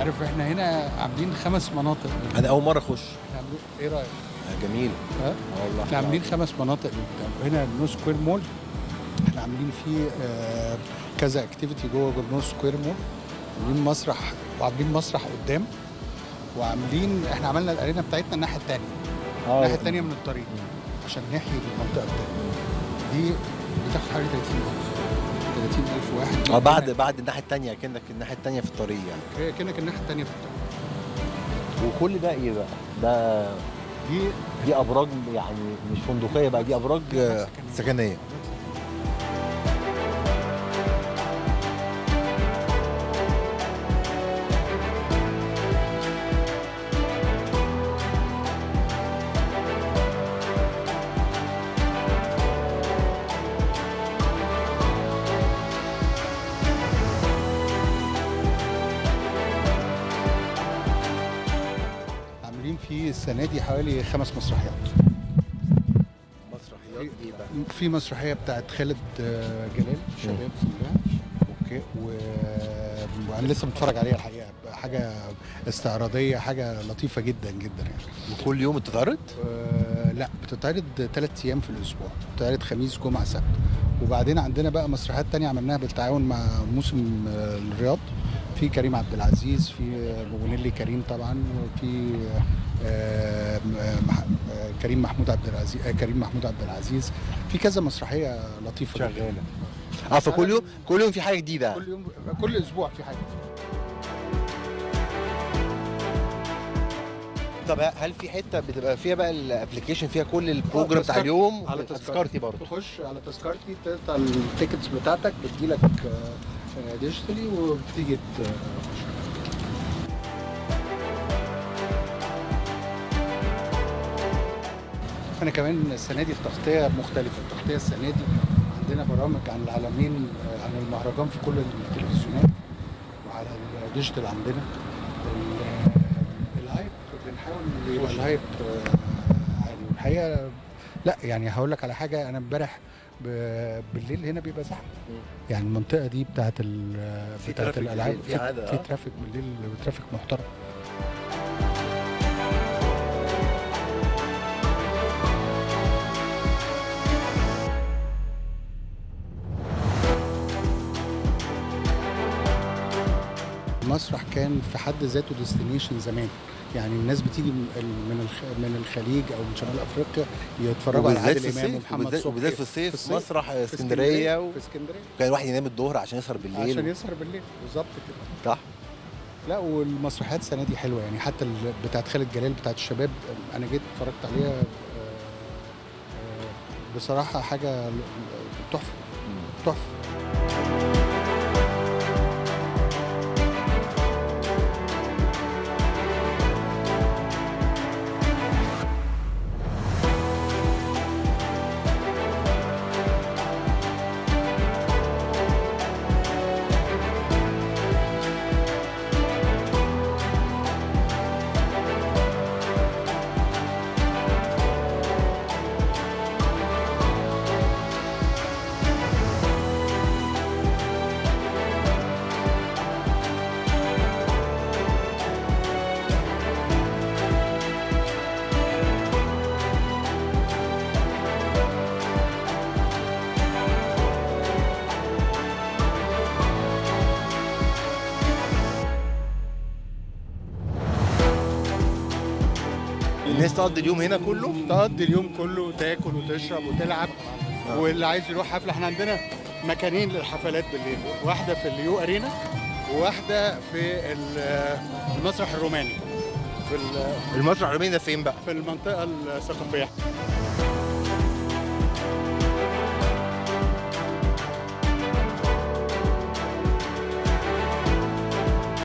عارف احنا هنا عاملين خمس مناطق انا اول مره اخش احنا عاملين ايه رايك؟ آه، جميل ها؟ اه والله احنا عاملين خمس مناطق للقدام هنا النو سكوير مول احنا عاملين فيه آه، كذا اكتيفيتي جوه النو سكوير مول عاملين مسرح وعاملين مسرح قدام وعاملين احنا عملنا الارينا بتاعتنا الناحيه الثانيه الناحيه الثانيه من الطريق عشان نحيي المنطقه الثانيه دي بتاخد حوالي 30000 30000 واحد اه بعد بعد الناحيه الثانيه كانك الناحيه الثانيه في الطريق يعني هي كأنك الناحيه الثانيه في الطريق وكل ده ايه بقى؟ ده دي دي ابراج يعني مش فندقيه بقى دي ابراج آه، سكنيه عاملين فيه السنه دي حوالي خمس مسرحيات مسرحيات ايه بقى؟ في مسرحيه بتاعت خالد آه، جلال شباب كلها اوكي و... وانا لسه متفرج عليها الحقيقه حاجه استعراضيه حاجه لطيفه جدا جدا يعني وكل يوم بتتعرض؟ آه لا بتتعرض ثلاث ايام في الاسبوع بتتعرض خميس جمعه سبت وبعدين عندنا بقى مسرحيات تانية عملناها بالتعاون مع موسم آه، الرياض في كريم عبد العزيز في آه، بونيلي كريم طبعا وفي آه، مح- آه، كريم محمود عبد العزيز آه، كريم محمود عبد العزيز في كذا مسرحيه لطيفه جداً. شغاله اه فكل يوم كل يوم في حاجه جديده كل يوم كل اسبوع في حاجه طب هل في حته بتبقى فيها بقى الابلكيشن فيها كل البروجرام بتاع تذكرتي. اليوم على تذكرتي برضه تخش على تذكرتي تقطع التيكتس بتاعتك بتجيلك ديجيتالي وبتيجي ت- انا كمان السنه دي التغطيه مختلفه التغطيه السنه دي عندنا برامج عن العالمين آه، عن المهرجان في كل التلفزيونات وعلى الديجيتال عندنا ال- الهايب بنحاول يبقى الهايب آه، عالي والحقيقه لا يعني هقول لك على حاجه انا امبارح ب- بالليل هنا بيبقى زحمه يعني المنطقه دي بتاعت ال- في بتاعت ترافيك الالعاب بالليل، في عادة، في آه. ترافيك بالليل ترافيك محترم المسرح كان في حد ذاته ديستنيشن زمان يعني الناس بتيجي من ال- من الخ- من الخليج او من شمال افريقيا يتفرجوا على وبالذات عادل في امام الصيف ومحمد وبالذات- صبحي وبالذات في الصيف, الصيف. مسرح في اسكندريه و... في اسكندريه كان الواحد ينام الظهر عشان يسهر بالليل عشان يسهر بالليل بالظبط كده صح لا والمسرحيات السنه دي حلوه يعني حتى ال- بتاعت خالد جلال بتاعت الشباب انا جيت اتفرجت عليها آه، آه، بصراحه حاجه تحفه تحفه الناس تقضي اليوم هنا كله تقضي اليوم كله تاكل وتشرب وتلعب واللي عايز يروح حفله احنا عندنا مكانين للحفلات بالليل واحده في اليو ارينا وواحده في ال- المسرح الروماني في ال- المسرح الروماني ده فين بقى؟ في المنطقه الثقافيه